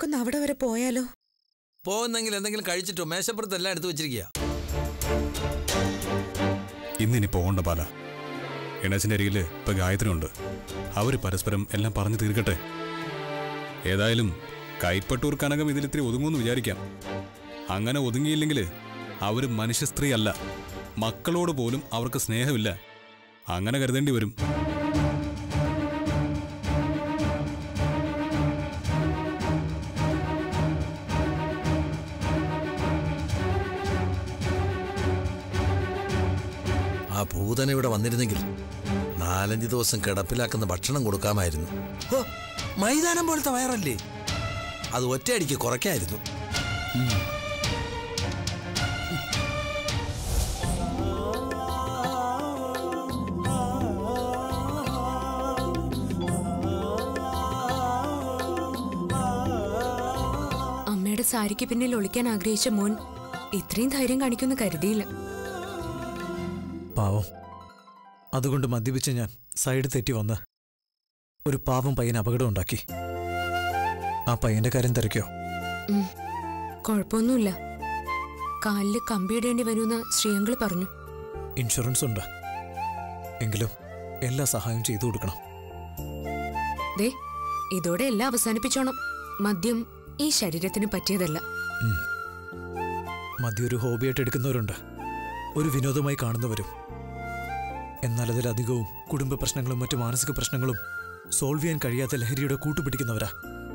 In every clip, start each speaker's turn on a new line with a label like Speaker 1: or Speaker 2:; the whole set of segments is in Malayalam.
Speaker 1: നമുക്കൊന്ന് അവിടെ വരെ പോയാലോ
Speaker 2: പോകുന്നെങ്കിൽ എന്തെങ്കിലും കഴിച്ചിട്ടോ മേശപ്പുറത്ത് എല്ലാം എടുത്തു വെച്ചിരിക്കുക
Speaker 3: ഇന്നിനി പോകണ്ട പാല ഗണേശന്റെ അരികിൽ ഇപ്പൊ ഗായത്രി ഉണ്ട് അവര് പരസ്പരം എല്ലാം പറഞ്ഞു തീർക്കട്ടെ ഏതായാലും കൈപ്പട്ടൂർ കനകം ഇതിലിത്തിരി ഒതുങ്ങുമെന്ന് വിചാരിക്കാം അങ്ങനെ ഒതുങ്ങിയില്ലെങ്കിൽ അവര് മനുഷ്യ സ്ത്രീ അല്ല മക്കളോട് പോലും അവർക്ക് സ്നേഹമില്ല അങ്ങനെ കരുതേണ്ടി വരും
Speaker 2: ആ ഭൂതന ഇവിടെ വന്നിരുന്നെങ്കിൽ നാലഞ്ച് ദിവസം കിടപ്പിലാക്കുന്ന ഭക്ഷണം കൊടുക്കാമായിരുന്നു ഓ മൈതാനം പോലത്തെ വയറല്ലേ അത് ഒറ്റയടിക്ക് കുറയ്ക്കായിരുന്നു
Speaker 4: അമ്മയുടെ സാരിക്ക് പിന്നിൽ ഒളിക്കാൻ ആഗ്രഹിച്ച മോൻ ഇത്രയും ധൈര്യം കാണിക്കുമെന്ന് കരുതിയില്ല
Speaker 5: പാവം അതുകൊണ്ട് മദ്യപിച്ച് ഞാൻ സൈഡ് തെറ്റി വന്ന് ഒരു പാവം പയ്യൻ അപകടം ഉണ്ടാക്കി ആ പയ്യന്റെ കാര്യം തിരക്കോ
Speaker 4: ഉം. കുഴപ്പമൊന്നുമില്ല കാലില് കമ്പിയിടേണ്ടി വരുമെന്ന് ശ്രീയങ്കിള് പറഞ്ഞു
Speaker 5: ഇൻഷുറൻസ് ഉണ്ട് എങ്കിലും എല്ലാ സഹായവും ചെയ്തു കൊടുക്കണം
Speaker 4: ദേ ഇതോടെ എല്ലാം അവസാനിപ്പിച്ചോണം മദ്യം ഈ ശരീരത്തിന് പറ്റിയതല്ല
Speaker 5: മദ്യം ഒരു ഹോബിയായിട്ട് എടുക്കുന്നവരുണ്ട് ഒരു വിനോദമായി കാണുന്നവരും എന്നാൽ അതിലധികവും കുടുംബ പ്രശ്നങ്ങളും മറ്റു മാനസിക പ്രശ്നങ്ങളും സോൾവ് ചെയ്യാൻ കഴിയാത്ത ലഹരിയുടെ കൂട്ടുപിടിക്കുന്നവരാ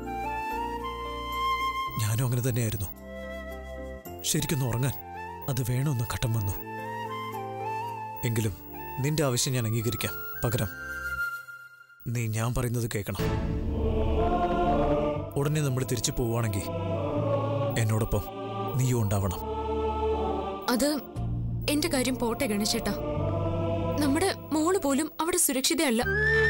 Speaker 5: ഞാനും അങ്ങനെ തന്നെയായിരുന്നു ശരിക്കൊന്ന് ഉറങ്ങാൻ അത് വേണമെന്ന് ഘട്ടം വന്നു എങ്കിലും നിന്റെ ആവശ്യം ഞാൻ അംഗീകരിക്കാം പകരം നീ ഞാൻ പറയുന്നത് കേൾക്കണം ഉടനെ നമ്മൾ തിരിച്ചു പോവുകയാണെങ്കിൽ എന്നോടൊപ്പം നീയും ഉണ്ടാവണം
Speaker 4: അത് എന്റെ കാര്യം പോട്ടെ ഗണേശേട്ടാ നമ്മുടെ മോള് പോലും അവിടെ സുരക്ഷിതയല്ല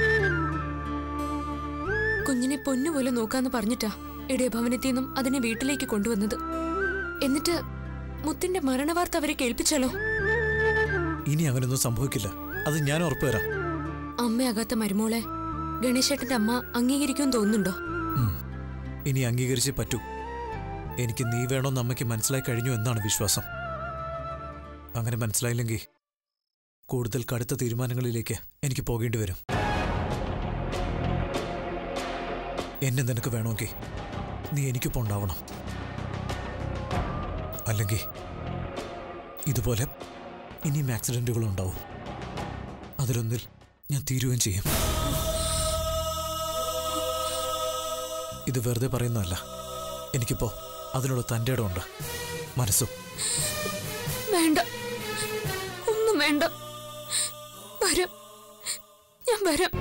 Speaker 4: കുഞ്ഞിനെ പൊന്നുപോലെ നോക്കാന്ന് പറഞ്ഞിട്ടാ ഇടയഭവനത്തിൽ നിന്നും അതിനെ വീട്ടിലേക്ക് കൊണ്ടുവന്നത് എന്നിട്ട് മുത്തിന്റെ മരണവാർത്ത അവരെ കേൾപ്പിച്ചാലോ
Speaker 5: ഇനി അങ്ങനെയൊന്നും സംഭവിക്കില്ല അത് ഞാൻ ഉറപ്പുവരാം
Speaker 4: അമ്മയാകാത്ത മരുമോളെ ഗണേശേട്ടന്റെ അമ്മ അംഗീകരിക്കുമെന്ന് തോന്നുന്നുണ്ടോ
Speaker 5: ഉം. ഇനി അംഗീകരിച്ചേ പറ്റൂ എനിക്ക് നീ വേണമെന്ന് അമ്മയ്ക്ക് മനസ്സിലായി കഴിഞ്ഞു എന്നാണ് വിശ്വാസം അങ്ങനെ മനസ്സിലായില്ലെങ്കിൽ കൂടുതൽ കടുത്ത തീരുമാനങ്ങളിലേക്ക് എനിക്ക് പോകേണ്ടി വരും എന്നെ നിനക്ക് വേണമെങ്കിൽ നീ എനിക്കൊപ്പം ഉണ്ടാവണം അല്ലെങ്കിൽ ഇതുപോലെ ഇനിയും ആക്സിഡന്റുകൾ ഉണ്ടാവും അതിലൊന്നിൽ ഞാൻ തീരുകയും ചെയ്യും ഇത് വെറുതെ പറയുന്നതല്ല എനിക്കിപ്പോ അതിനുള്ള തൻ്റെ ഇടമുണ്ട് മനസ്സും
Speaker 4: വേണ്ട ഒന്നും വേണ്ട വരാം ഞാൻ വരാം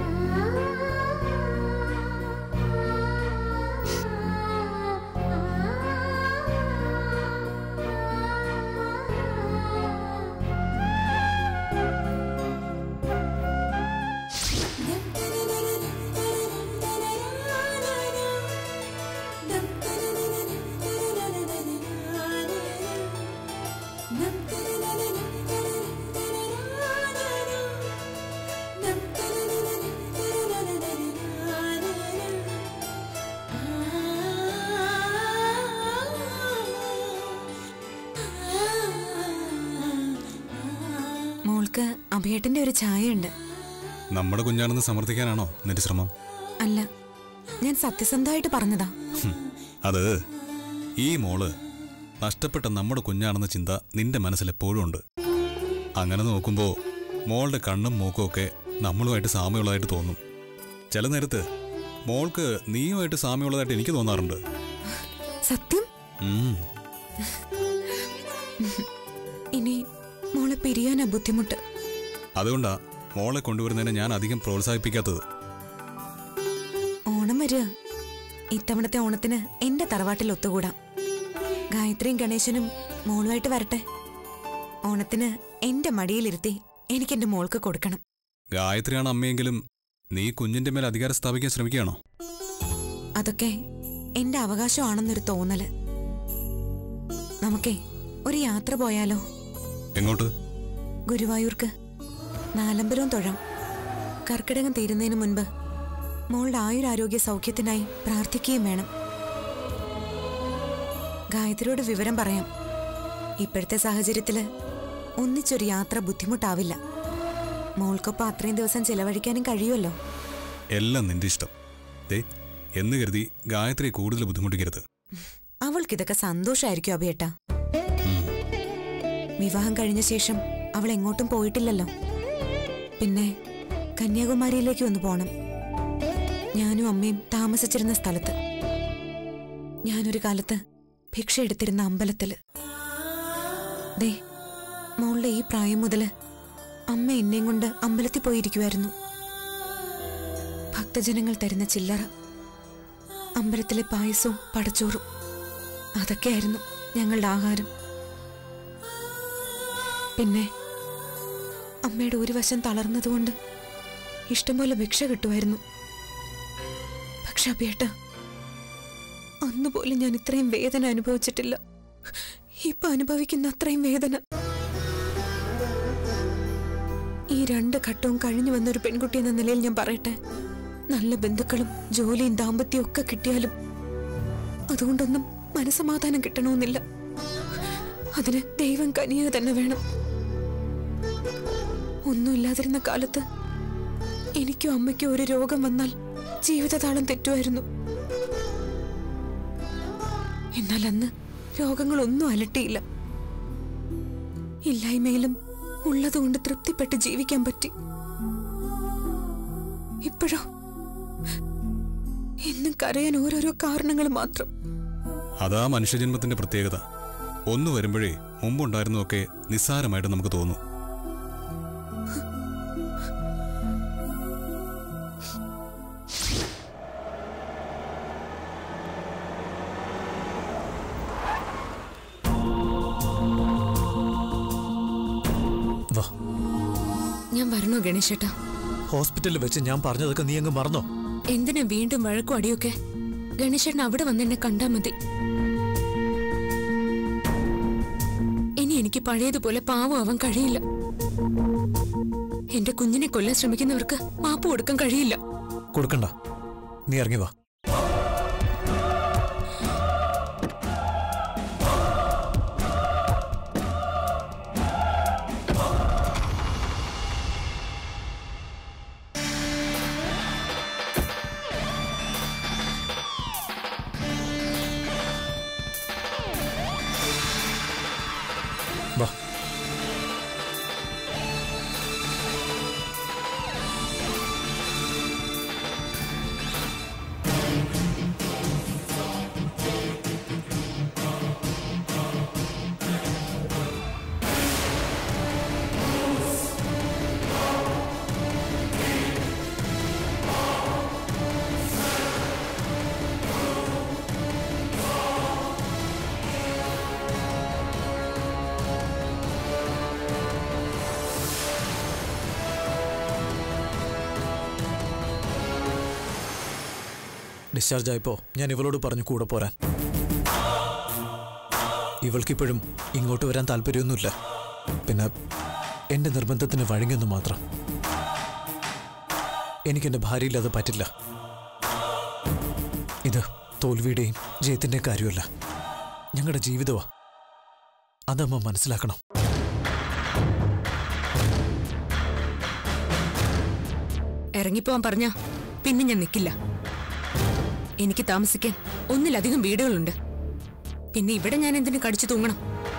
Speaker 1: മോൾക്ക് അഭയേട്ടന്റെ ഒരു ചായ ഉണ്ട്
Speaker 3: നമ്മുടെ കുഞ്ഞാണെന്ന് സമർത്ഥിക്കാനാണോ നിന്റെ ശ്രമം
Speaker 1: അല്ല ഞാൻ സത്യസന്ധമായിട്ട് പറഞ്ഞതാ
Speaker 3: ഹും, അത് ഈ മോള് നഷ്ടപ്പെട്ട നമ്മുടെ കുഞ്ഞാണെന്ന ചിന്ത നിന്റെ മനസ്സിൽ എപ്പോഴും ഉണ്ട് അങ്ങനെ നോക്കുമ്പോ മോളുടെ കണ്ണും മൂക്കും ഒക്കെ നമ്മളുമായിട്ട് സാമ്യമുള്ളതായിട്ട് തോന്നും ചില നേരത്ത് മോൾക്ക് നീയുമായിട്ട് സാമ്യമുള്ളതായിട്ട് എനിക്ക് തോന്നാറുണ്ട്
Speaker 1: സത്യം
Speaker 3: ഉം,
Speaker 1: ഇനി മോളെ പിരിയാനാ ബുദ്ധിമുട്ട്
Speaker 3: അതുകൊണ്ടാ മോളെ കൊണ്ടുവരുന്നതിനെ ഞാൻ അധികം പ്രോത്സാഹിപ്പിക്കാത്തത്
Speaker 1: ഓണം വരിക ഇത്തവണത്തെ ഓണത്തിന് എന്റെ തറവാട്ടിൽ ഒത്തുകൂടാം ഗായത്രിയും ഗണേശനും മോളുമായിട്ട് വരട്ടെ ഓണത്തിന് എന്റെ മടിയിലിരുത്തി എനിക്ക് എന്റെ മോൾക്ക് കൊടുക്കണം
Speaker 3: ഗായത്രിയാണ് അമ്മയെങ്കിലും നീ കുഞ്ഞിന്റെ മേൽ അധികാരം സ്ഥാപിക്കാൻ ശ്രമിക്കുകയാണോ
Speaker 1: അതൊക്കെ എന്റെ അവകാശമാണെന്നൊരു തോന്നല് നമുക്കേ ഒരു യാത്ര പോയാലോ
Speaker 3: എങ്ങോട്ട്
Speaker 1: ഗുരുവായൂർക്ക് നാലമ്പലവും തൊഴാം കർക്കിടകം തീരുന്നതിന് മുൻപ് മോളുടെ ആയുരാരോഗ്യ സൗഖ്യത്തിനായി പ്രാർത്ഥിക്കുകയും വേണം ഗായത്രിയോട് വിവരം പറയാം ഇപ്പോഴത്തെ സാഹചര്യത്തില് ഒന്നിച്ചൊരു യാത്ര ബുദ്ധിമുട്ടാവില്ല മോൾക്കൊപ്പം അത്രയും ദിവസം ചെലവഴിക്കാനും കഴിയുമല്ലോ
Speaker 3: എല്ലാം നിന്റെ ഇഷ്ടം ദേ എന്ന് കരുതി ഗായത്രിയെ കൂടുതൽ ബുദ്ധിമുട്ടിക്കരുത്
Speaker 1: അവൾക്കിതൊക്കെ സന്തോഷമായിരിക്കും അഭിയേട്ടാ
Speaker 3: ഉം.
Speaker 1: വിവാഹം കഴിഞ്ഞ ശേഷം അവൾ എങ്ങോട്ടും പോയിട്ടില്ലല്ലോ പിന്നെ കന്യാകുമാരിയിലേക്ക് ഒന്ന് പോണം ഞാനും അമ്മയും താമസിച്ചിരുന്ന സ്ഥലത്ത് ഞാനൊരു കാലത്ത് ഭിക്ഷ എടുത്തിരുന്ന അമ്പലത്തില് ദേ മോളുടെ ഈ പ്രായം മുതല് അമ്മ എന്നെയും കൊണ്ട് അമ്പലത്തിൽ പോയിരിക്കുമായിരുന്നു ഭക്തജനങ്ങൾ തരുന്ന ചില്ലറ അമ്പലത്തിലെ പായസവും പടച്ചോറും അതൊക്കെയായിരുന്നു ഞങ്ങളുടെ ആഹാരം പിന്നെ അമ്മയുടെ ഒരു വശം തളർന്നതുകൊണ്ട് ഇഷ്ടംപോലെ ഭിക്ഷ കിട്ടുമായിരുന്നു പക്ഷെ അബിയേട്ട അന്ന് പോലും ഞാൻ ഇത്രയും വേദന അനുഭവിച്ചിട്ടില്ല ഇപ്പൊ അനുഭവിക്കുന്ന അത്രയും വേദന ഈ രണ്ട് ഘട്ടവും കഴിഞ്ഞു വന്ന ഒരു പെൺകുട്ടി എന്ന നിലയിൽ ഞാൻ പറയട്ടെ നല്ല ബന്ധുക്കളും ജോലിയും ദാമ്പത്യവും ഒക്കെ കിട്ടിയാലും അതുകൊണ്ടൊന്നും മനസമാധാനം കിട്ടണമെന്നില്ല അതിന് ദൈവം കനിയുക തന്നെ വേണം ഒന്നുമില്ലാതിരുന്ന കാലത്ത് എനിക്കും അമ്മയ്ക്കും ഒരു രോഗം വന്നാൽ ജീവിതതാളം തെറ്റുമായിരുന്നു എന്നാൽ അന്ന് രോഗങ്ങളൊന്നും അലട്ടിയില്ല ഇല്ലായ്മയിലും ഉള്ളതുകൊണ്ട് തൃപ്തിപ്പെട്ട് ജീവിക്കാൻ പറ്റി ഇപ്പോഴോ എന്നും കരയാൻ ഓരോരോ കാരണങ്ങൾ മാത്രം
Speaker 3: അതാ മനുഷ്യജന്മത്തിന്റെ പ്രത്യേകത ഒന്ന് വരുമ്പോഴേ മുമ്പുണ്ടായിരുന്നതൊക്കെ നിസ്സാരമായിട്ട് നമുക്ക് തോന്നും
Speaker 5: വാ
Speaker 4: ഞാൻ വരണോ ഗണേശേട്ടാ
Speaker 5: ഹോസ്പിറ്റലിൽ വെച്ച് ഞാൻ പറഞ്ഞതൊക്കെ നീ അങ്ങ് മറന്നോ
Speaker 4: എന്തിനാ വീണ്ടും വഴക്കും അടിയൊക്കെ ഗണേശേട്ടൻ അവിടെ വന്ന് എന്നെ കണ്ടാ മതി ഇനി എനിക്ക് പഴയതുപോലെ പാവമാവാൻ കഴിയില്ല എന്റെ കുഞ്ഞിനെ കൊല്ലാൻ ശ്രമിക്കുന്നവർക്ക് മാപ്പ് കൊടുക്കാൻ കഴിയില്ല
Speaker 5: കൊടുക്കണ്ട നീ ഇറങ്ങി വാ വാ ഡിസ്ചാർജ് ആയപ്പോ ഞാൻ ഇവളോട് പറഞ്ഞു കൂടെ പോരാൻ ഇവൾക്കിപ്പോഴും ഇങ്ങോട്ട് വരാൻ താല്പര്യമൊന്നുമില്ല പിന്നെ എന്റെ നിർബന്ധത്തിന് വഴങ്ങിയെന്ന് മാത്രം എനിക്കെന്റെ ഭാര്യയില്ലാതെ പറ്റില്ല ഇത് തോൽവിയുടെയും ജയത്തിന്റെയും കാര്യമല്ല ഞങ്ങളുടെ ജീവിതമാ അതമ്മ മനസ്സിലാക്കണം
Speaker 4: ഇറങ്ങിപ്പോവാൻ പറഞ്ഞ പിന്നെ ഞാൻ നിൽക്കില്ല എനിക്ക് താമസിക്കാൻ ഒന്നിലധികം വീടുകളുണ്ട് പിന്നെ ഇവിടെ ഞാൻ എന്തിനു കടിച്ചു തൂങ്ങണം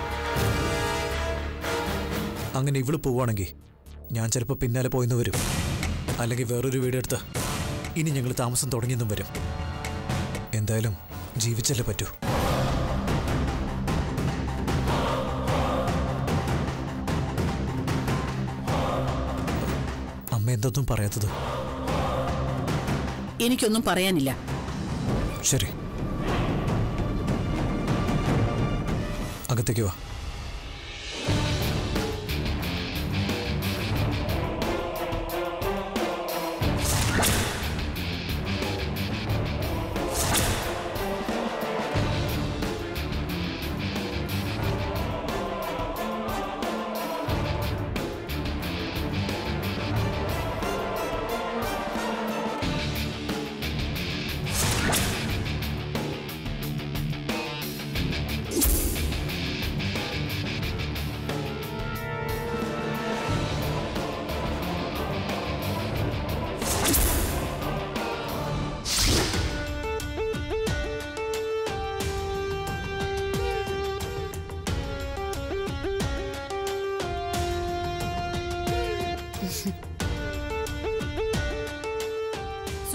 Speaker 5: അങ്ങനെ ഇവള് പോവാണെങ്കിൽ ഞാൻ ചിലപ്പോൾ പിന്നാലെ പോയിന്ന് വരും അല്ലെങ്കിൽ വേറൊരു വീടെടുത്ത് ഇനി ഞങ്ങൾ താമസം തുടങ്ങിയെന്നും വരും എന്തായാലും ജീവിച്ചല്ലേ പറ്റൂ അമ്മ എന്തൊന്നും പറയാത്തത്
Speaker 6: എനിക്കൊന്നും പറയാനില്ല
Speaker 5: ശരി അകത്തേക്ക് വാ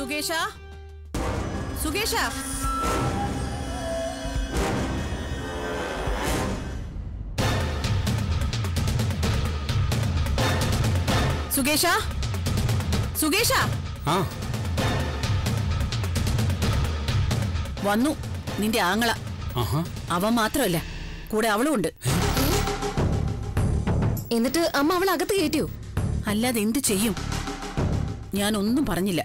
Speaker 6: സുകേഷ സുകേഷ സുകേഷ സുകേഷ
Speaker 7: ആ
Speaker 6: വന്നു നിന്റെ ആങ്ങള
Speaker 7: ആഹാ
Speaker 6: അവൻ മാത്രമല്ല കൂടെ അവളും ഉണ്ട്
Speaker 1: എന്നിട്ട് അമ്മ അവൾ അകത്ത് കയറ്റിയോ
Speaker 6: അല്ലാതെ എന്ത് ചെയ്യും ഞാൻ ഒന്നും പറഞ്ഞില്ല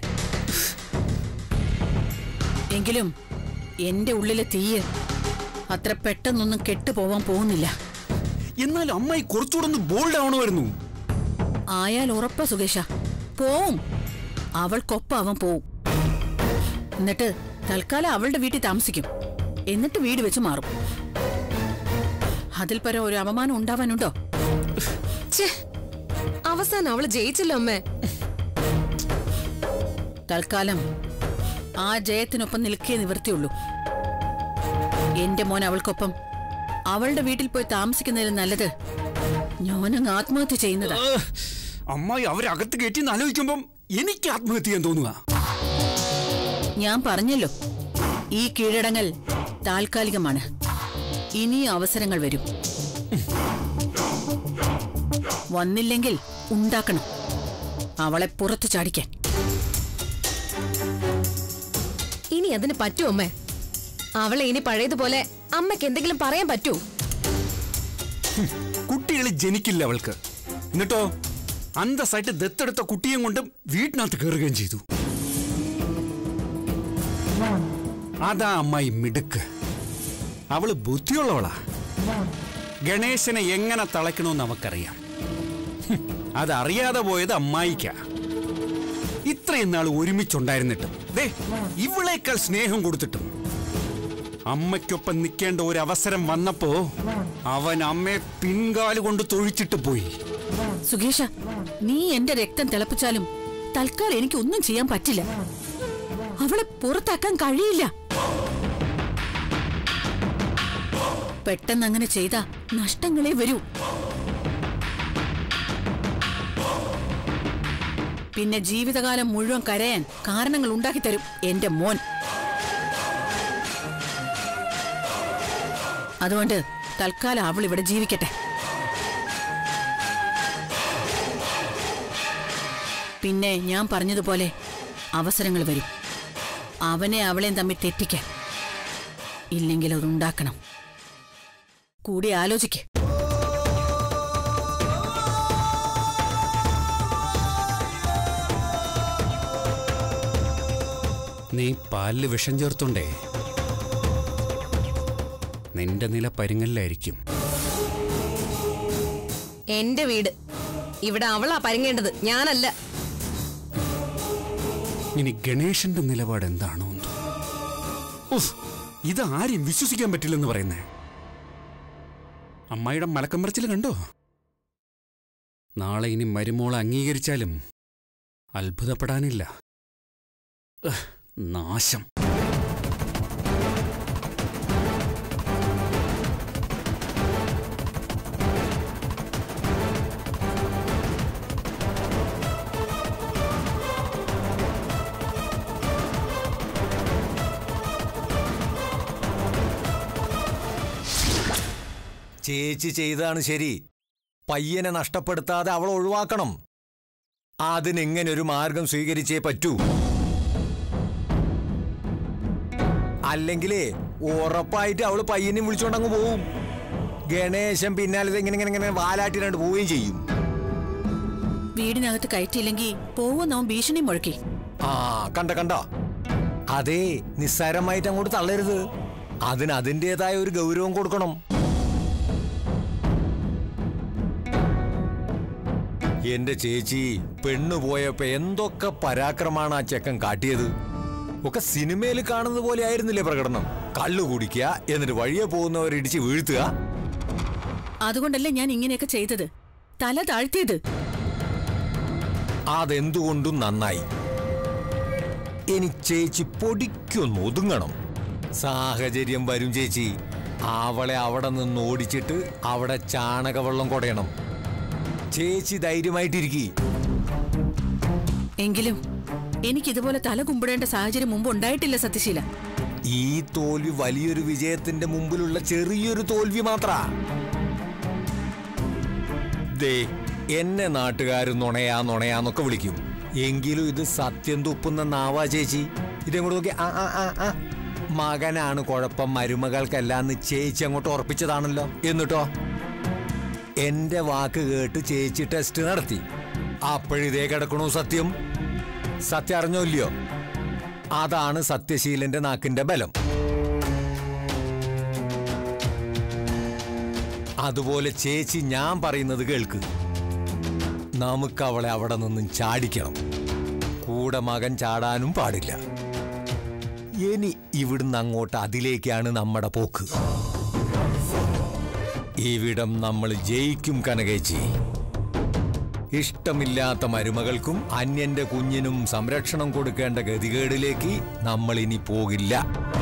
Speaker 6: എങ്കിലും എന്റെ ഉള്ളിലെ തീയ് അത്ര പെട്ടെന്നൊന്നും കെട്ടുപോവാൻ പോകുന്നില്ല
Speaker 7: എന്നാൽ അമ്മായി കുറച്ചുകൂടെ ഒന്ന് ബോൾഡ് ആവണമായിരുന്നു
Speaker 6: ആയാൽ ഉറപ്പാ സുകേഷ പോവും അവൾക്കൊപ്പം അവൻ പോവും എന്നിട്ട് തൽക്കാലം അവളുടെ വീട്ടിൽ താമസിക്കും എന്നിട്ട് വീട് വെച്ച് മാറും അതിൽ പരം ഒരു അപമാനം ഉണ്ടാവാനുണ്ടോ
Speaker 1: ഛേ അവസാനം അവള് ജയിച്ചല്ലോ അമ്മേ
Speaker 6: തൽക്കാലം ആ ജയത്തിനൊപ്പം നിൽക്കേ നിവൃത്തിയുള്ളൂ എന്റെ മോൻ അവൾക്കൊപ്പം അവളുടെ വീട്ടിൽ പോയി താമസിക്കുന്നതിൽ നല്ലത് ഞാനങ്ങ് ആത്മഹത്യ ചെയ്യുന്നതാ
Speaker 7: ആ, അമ്മായി അവരകത്ത് കയറ്റി ആലോചിക്കുമ്പം എനിക്ക് ആത്മഹത്യ ചെയ്യാൻ തോന്നുക
Speaker 6: ഞാൻ പറഞ്ഞല്ലോ ഈ കീഴടങ്ങൽ താൽക്കാലികമാണ് ഇനിയും അവസരങ്ങൾ വരും വന്നില്ലെങ്കിൽ ഉണ്ടാക്കണം അവളെ പുറത്തു ചാടിക്കാൻ
Speaker 1: ഇനി അതിന് പറ്റുമോ അമ്മേ അവളെ ഇനി പഴയതുപോലെ അമ്മയ്ക്ക് എന്തെങ്കിലും പറയാൻ പറ്റുമോ
Speaker 7: കുട്ടികൾ ജനിക്കില്ല അവൾക്ക് എന്നിട്ടോ അന്തസ്സായിട്ട് ദത്തെടുത്ത കുട്ടിയും കൊണ്ടും വീട്ടിനകത്ത് കയറുകയും ചെയ്തു അതാ അമ്മായി മിടുക്ക് അവള് ബുദ്ധിയുള്ളവളാ ഗണേശനെ എങ്ങനെ തളയ്ക്കണമെന്ന് അവക്കറിയാം ഹും, അതറിയാതെ പോയത് അമ്മായിക്കാ ഇത്രയും നാൾ ഒരുമിച്ചുണ്ടായിരുന്നിട്ടും ദേ ഇവളേക്കാൾ സ്നേഹം കൊടുത്തിട്ടും അമ്മയ്ക്കൊപ്പം നിൽക്കേണ്ട ഒരു അവസരം വന്നപ്പോ അവൻ അമ്മയെ പിൻകാല് കൊണ്ട് തൊഴിച്ചിട്ട് പോയി
Speaker 6: സുകേഷ നീ എന്റെ രക്തം തിളപ്പിച്ചാലും തൽക്കാലം എനിക്ക് ഒന്നും ചെയ്യാൻ പറ്റില്ല അവളെ പുറത്താക്കാൻ കഴിയില്ല പെട്ടെന്ന് അങ്ങനെ ചെയ്ത നഷ്ടങ്ങളെ വരൂ പിന്നെ ജീവിതകാലം മുഴുവൻ കരയാൻ കാരണങ്ങൾ ഉണ്ടാക്കി തരും എന്റെ മോൻ അതുകൊണ്ട് തൽക്കാലം അവൾ ഇവിടെ ജീവിക്കട്ടെ പിന്നെ ഞാൻ പറഞ്ഞതുപോലെ അവസരങ്ങൾ വരും അവനെ അവളെയും തമ്മിൽ തെറ്റിക്കാൻ ഇല്ലെങ്കിൽ അതുണ്ടാക്കണം കൂടി ആലോചിക്ക്
Speaker 7: നീ പാലില് വിഷം ചേർത്തുണ്ടേ നിന്റെ നില പരിങ്ങലിലായിരിക്കും
Speaker 1: എന്റെ വീട് ഇവിടെ അവളാ പരങ്ങേണ്ടത് ഞാനല്ല
Speaker 7: ഇനി ഗണേശന്റെ നിലപാട് എന്താണോ എന്തോ ഉഫ്, ഇത് ആരും വിശ്വസിക്കാൻ പറ്റില്ലെന്ന് പറയുന്നേ അമ്മായിയുടെ മലക്കം പറച്ചിൽ കണ്ടോ നാളെ ഇനി മരുമോളെ അംഗീകരിച്ചാലും അത്ഭുതപ്പെടാനില്ല ഉഹ്, നാശം
Speaker 8: ചേച്ചി ചെയ്തതാണ് ശരി പയ്യനെ നഷ്ടപ്പെടുത്താതെ അവൾ ഒഴിവാക്കണം അതിനെങ്ങനെ ഒരു മാർഗം സ്വീകരിച്ചേ പറ്റൂ അല്ലെങ്കിലേ ഉറപ്പായിട്ട് അവള് പയ്യനെ വിളിച്ചോണ്ടങ്ങ് പോവും ഗണേശൻ പിന്നാലെ ഇത് ഇങ്ങനെ ഇങ്ങനെ ഇങ്ങനെ വാലാട്ടിനാണ്ട് പോവുകയും ചെയ്യും
Speaker 6: വീടിനകത്ത് കയറ്റിയില്ലെങ്കിൽ പോവുന്ന അവൻ ഭീഷണി മുഴക്കി
Speaker 8: ആ കണ്ട കണ്ട അതേ നിസ്സാരമായിട്ട് അങ്ങോട്ട് തള്ളരുത് അതിന് അതിൻ്റെതായ ഒരു ഗൗരവം കൊടുക്കണം എന്റെ ചേച്ചി പെണ്ണു പോയപ്പോ എന്തൊക്കെ പരാക്രമാണ് ആ ചെക്കൻ കാട്ടിയത് ഒക്കെ സിനിമയിൽ കാണുന്നത് പോലെ ആയിരുന്നില്ലേ പ്രകടനം കള്ളു കുടിക്കുക എന്നിട്ട് വഴിയെ പോകുന്നവർ ഇടിച്ച് വീഴ്ത്തുക
Speaker 6: അതുകൊണ്ടല്ലേ ഞാൻ ഇങ്ങനെയൊക്കെ ചെയ്തത് തല താഴ്ത്തിയത്
Speaker 8: അതെന്തുകൊണ്ടും നന്നായി ഇനി ചേച്ചി പൊടിക്കൊന്ന് ഒതുങ്ങണം സാഹചര്യം വരും ചേച്ചി അവളെ അവിടെ നിന്ന് ഓടിച്ചിട്ട് അവിടെ ചാണകവെള്ളം കുടയണം ചേച്ചി ധൈര്യമായിട്ടിരിക്കി
Speaker 6: എങ്കിലും എനിക്കിതുപോലെ തല കുമ്പിടേണ്ട സാഹചര്യം മുമ്പ് ഉണ്ടായിട്ടില്ല സത്യശീല
Speaker 8: ഈ തോൽവി വലിയൊരു വിജയത്തിന്റെ മുമ്പിലുള്ള ചെറിയൊരു തോൽവി മാത്ര ദേ എന്നെ നാട്ടുകാർ നുണയാ നുണയാന്നൊക്കെ വിളിക്കും എങ്കിലും ഇത് സത്യം തുപ്പുന്ന നാവാ ചേച്ചി ഇതങ്ങോട്ട് നോക്കി ആ ആ ആ ആ മകനാണ് കുഴപ്പം മരുമകൾക്കല്ലാന്ന് ചേച്ചി അങ്ങോട്ട് ഉറപ്പിച്ചതാണല്ലോ എന്നിട്ടോ എന്റെ വാക്ക് കേട്ട് ചേച്ചി ടെസ്റ്റ് നടത്തി അപ്പോഴിതേ കിടക്കണു സത്യം സത്യം അറിഞ്ഞോ ഇല്ലയോ അതാണ് സത്യശീലന്റെ നാക്കിന്റെ ബലം അതുപോലെ ചേച്ചി ഞാൻ പറയുന്നത് കേൾക്ക് നമുക്ക് അവളെ അവിടെ നിന്നും ചാടിക്കണം കൂടെ മകൻ ചാടാനും പാടില്ല ഇനി ഇവിടുന്ന് അങ്ങോട്ട് അതിലേക്കാണ് നമ്മുടെ പോക്ക് ഇവിടം നമ്മൾ ജയിക്കും കനകേച്ചി ഇഷ്ടമില്ലാത്ത മരുമകൾക്കും അന്യന്റെ കുഞ്ഞിനും സംരക്ഷണം കൊടുക്കേണ്ട ഗതികേടിലേക്ക് നമ്മൾ ഇനി പോകില്ല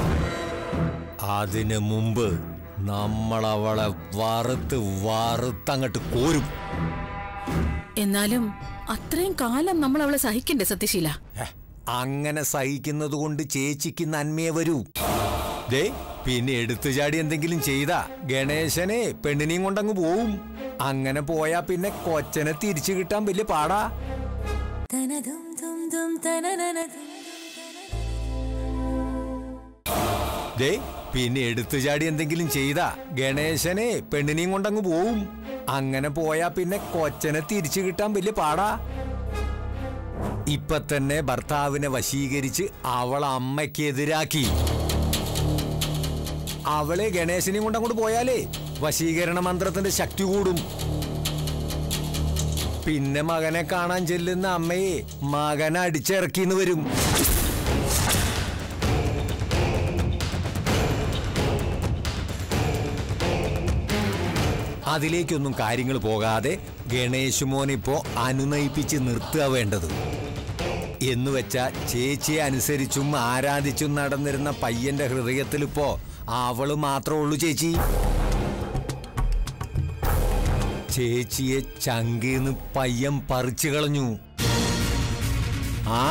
Speaker 8: അതിനു മുമ്പ് നമ്മൾ അവളെ വറുത്ത് വറുത്തങ്ങട്ട് കോരും
Speaker 6: എന്നാലും അത്രയും കാലം നമ്മൾ അവളെ സഹിക്കണ്ടേ സത്യശീല
Speaker 8: ഹെ, അങ്ങനെ സഹിക്കുന്നത് കൊണ്ട് ചേച്ചിക്ക് നന്മയെ വരൂ ദേ പിന്നെ എടുത്തു ചാടി എന്തെങ്കിലും ചെയ്താ ഗണേശനെ പെണ്ണിനെയും കൊണ്ടങ്ങ് പോവും അങ്ങനെ പോയാ പിന്നെ കൊച്ചനെ തിരിച്ചു കിട്ടാൻ വലിയ പാടാ ദേ പിന്നെ എടുത്തു ചാടി എന്തെങ്കിലും ചെയ്താ ഗണേശനെ പെണ്ണിനെയും കൊണ്ടങ്ങ് പോവും അങ്ങനെ പോയാ പിന്നെ കൊച്ചനെ തിരിച്ചു കിട്ടാൻ വലിയ പാടാ ഇപ്പൊ തന്നെ ഭർത്താവിനെ വശീകരിച്ച് അവൾ അമ്മയ്ക്കെതിരാക്കി അവളെ ഗണേശനെയും കൊണ്ട് അങ്ങോട്ട് പോയാലേ വശീകരണ മന്ത്രത്തിന്റെ ശക്തി കൂടും പിന്നെ മകനെ കാണാൻ ചെല്ലുന്ന അമ്മയെ മകനെ അടിച്ചിറക്കിന്ന് വരും അതിലേക്കൊന്നും കാര്യങ്ങൾ പോകാതെ ഗണേശ് മോനിപ്പോ അനുനയിപ്പിച്ച് നിർത്തുക വേണ്ടത് എന്ന് വെച്ചാ ചേച്ചിയെ അനുസരിച്ചും ആരാധിച്ചും നടന്നിരുന്ന പയ്യന്റെ ഹൃദയത്തിലിപ്പോ അവള് മാത്രമേ ഉള്ളൂ ചേച്ചി ചേച്ചിയെ ചങ്കീന്ന് പയ്യൻ പറിച്ചു കളഞ്ഞു ആ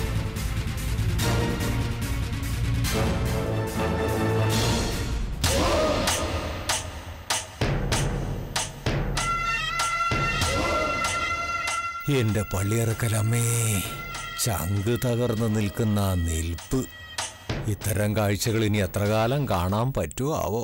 Speaker 8: എന്റെ പള്ളിയിറക്കലമ്മേ ചങ്ക് തകർന്ന് നിൽക്കുന്ന ആ നിൽപ്പ് ഇത്തരം കാഴ്ചകൾ ഇനി എത്ര കാലം കാണാൻ പറ്റുമോ ആവോ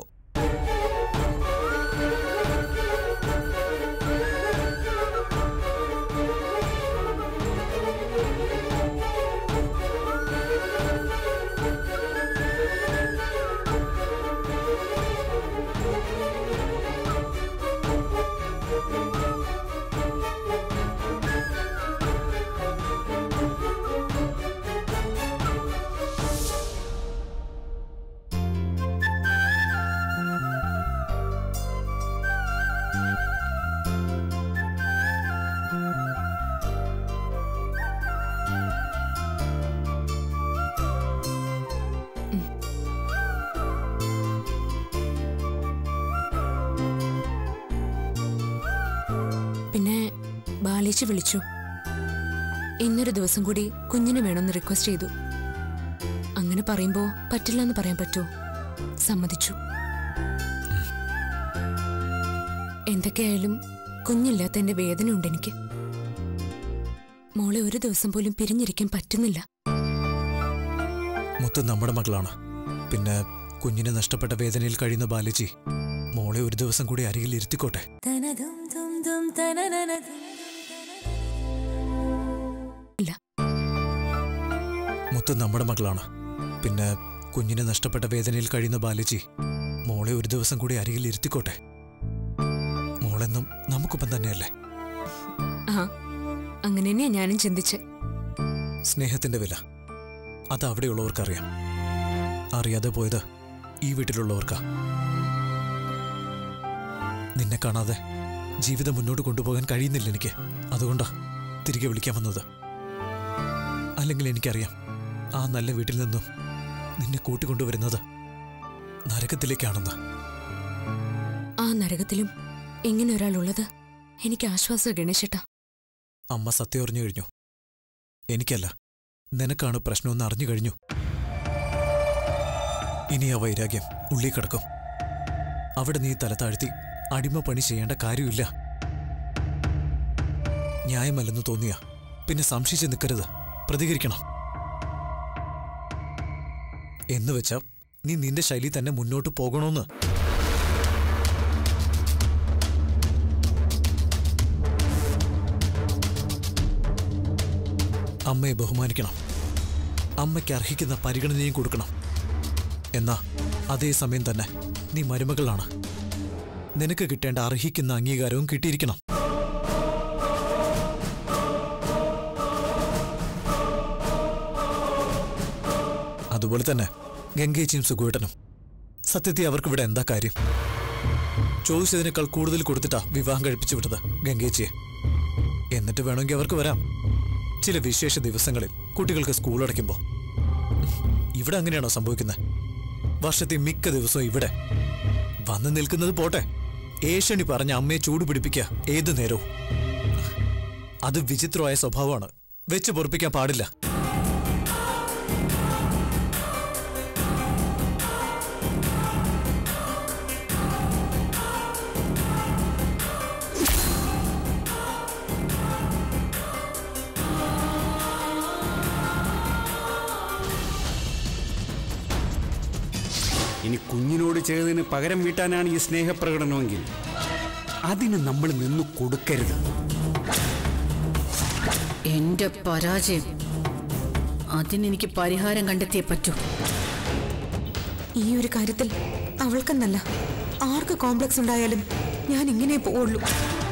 Speaker 4: പിന്നെ ബാലേച്ചി വിളിച്ചു ഇന്നൊരു ദിവസം കൂടി കുഞ്ഞിന് വേണമെന്ന് റിക്വസ്റ്റ് ചെയ്തു അങ്ങനെ പറയുമ്പോ പറ്റില്ല എന്ന് പറയാൻ പറ്റുമോ സമ്മതിച്ചു എന്തൊക്കെയായാലും കുഞ്ഞില്ലാത്ത എന്റെ വേദന ഉണ്ട് എനിക്ക് മോളെ ഒരു ദിവസം പോലും പിരിഞ്ഞിരിക്കാൻ പറ്റുന്നില്ല
Speaker 5: മുത്ത് നമ്മുടെ മകളാണ് പിന്നെ കുഞ്ഞിനെ നഷ്ടപ്പെട്ട വേദനയിൽ കഴിയുന്ന ബാലജി മോളെ ഒരു ദിവസം കൂടി അരികിൽ ഇരുത്തിക്കോട്ടെ
Speaker 4: ഇല്ല
Speaker 5: മുത്ത് നമ്മുടെ മകളാണ് പിന്നെ കുഞ്ഞിനെ നഷ്ടപ്പെട്ട വേദനയിൽ കഴിയുന്ന ബാലജി മോളെ ഒരു ദിവസം കൂടി അരികിൽ ഇരുത്തിക്കോട്ടെ മോളെന്നും നമുക്കൊപ്പം തന്നെയല്ലേ
Speaker 4: ആ അങ്ങനെ തന്നെയാ ഞാനും ചിന്തിച്ച്
Speaker 5: സ്നേഹത്തിന്റെ വില അത് അവിടെയുള്ളവർക്കറിയാം അറിയാതെ പോയത് ഈ വീട്ടിലുള്ളവർക്കാ നിന്നെ കാണാതെ ജീവിതം മുന്നോട്ട് കൊണ്ടുപോകാൻ കഴിയുന്നില്ല എനിക്ക് അതുകൊണ്ടാ തിരികെ വിളിക്കാൻ വന്നത് അല്ലെങ്കിൽ എനിക്കറിയാം ആ നല്ല വീട്ടിൽ നിന്നും നിന്നെ കൂട്ടിക്കൊണ്ടുവരുന്നത് നരകത്തിലേക്കാണെന്ന്
Speaker 4: ആ നരകത്തിലും ഇങ്ങനെ ഒരാളുള്ളത് എനിക്ക് ആശ്വാസം ഗണേശട്ടാ
Speaker 5: അമ്മ സത്യം അറിഞ്ഞു കഴിഞ്ഞു എനിക്കല്ല നിനക്കാണ് പ്രശ്നമെന്ന് അറിഞ്ഞു കഴിഞ്ഞു ഇനി ആ വൈരാഗ്യം ഉള്ളി കിടക്കും അവിടെ നീ തല താഴ്ത്തി അടിമ പണി ചെയ്യേണ്ട കാര്യമില്ല ന്യായമല്ലെന്ന് തോന്നിയ പിന്നെ സംശയിച്ച് നിൽക്കരുത് പ്രതികരിക്കണം എന്ന് വെച്ചാ നീ നിന്റെ ശൈലി തന്നെ മുന്നോട്ട് പോകണമെന്ന് അമ്മയെ ബഹുമാനിക്കണം അമ്മയ്ക്ക് അർഹിക്കുന്ന പരിഗണനയും കൊടുക്കണം എന്നാ അതേസമയം തന്നെ നീ മരുമകളാണ് നിനക്ക് കിട്ടേണ്ട അർഹിക്കുന്ന അംഗീകാരവും കിട്ടിയിരിക്കണം അതുപോലെ തന്നെ ഗംഗേച്ചിയും സുഖുവേട്ടനും സത്യത്തിൽ അവർക്കിവിടെ എന്താ കാര്യം ചോദിച്ചതിനേക്കാൾ കൂടുതൽ കൊടുത്തിട്ടാ വിവാഹം കഴിപ്പിച്ചു വിട്ടത് ഗംഗേച്ചിയെ എന്നിട്ട് വേണമെങ്കിൽ അവർക്ക് വരാം ചില വിശേഷ ദിവസങ്ങളിൽ കുട്ടികൾക്ക് സ്കൂൾ അടയ്ക്കുമ്പോൾ ഇവിടെ അങ്ങനെയാണോ സംഭവിക്കുന്നത് വർഷത്തെ മിക്ക ദിവസവും ഇവിടെ വന്നു നിൽക്കുന്നത് പോട്ടെ ഏഷണി പറഞ്ഞ അമ്മയെ ചൂട് പിടിപ്പിക്കുക ഏതു നേരവും അത് വിചിത്രമായ സ്വഭാവമാണ് വെച്ച് പൊറപ്പിക്കാൻ പാടില്ല
Speaker 7: ഇനി കുഞ്ഞിനോട് ചെയ്തതിന് പകരം വീട്ടാനാണ് ഈ സ്നേഹപ്രകടനമെങ്കിൽ അതിന് നമ്മൾ നിന്ന് കൊടുക്കരുത്
Speaker 6: എന്റെ പരാജയം അതിനെനിക്ക് പരിഹാരം കണ്ടെത്തിയേ പറ്റൂ
Speaker 1: ഈ ഒരു കാര്യത്തിൽ അവൾക്കെന്നല്ല ആർക്ക് കോംപ്ലക്സ് ഉണ്ടായാലും ഞാൻ ഇങ്ങനെ പോവുള്ളൂ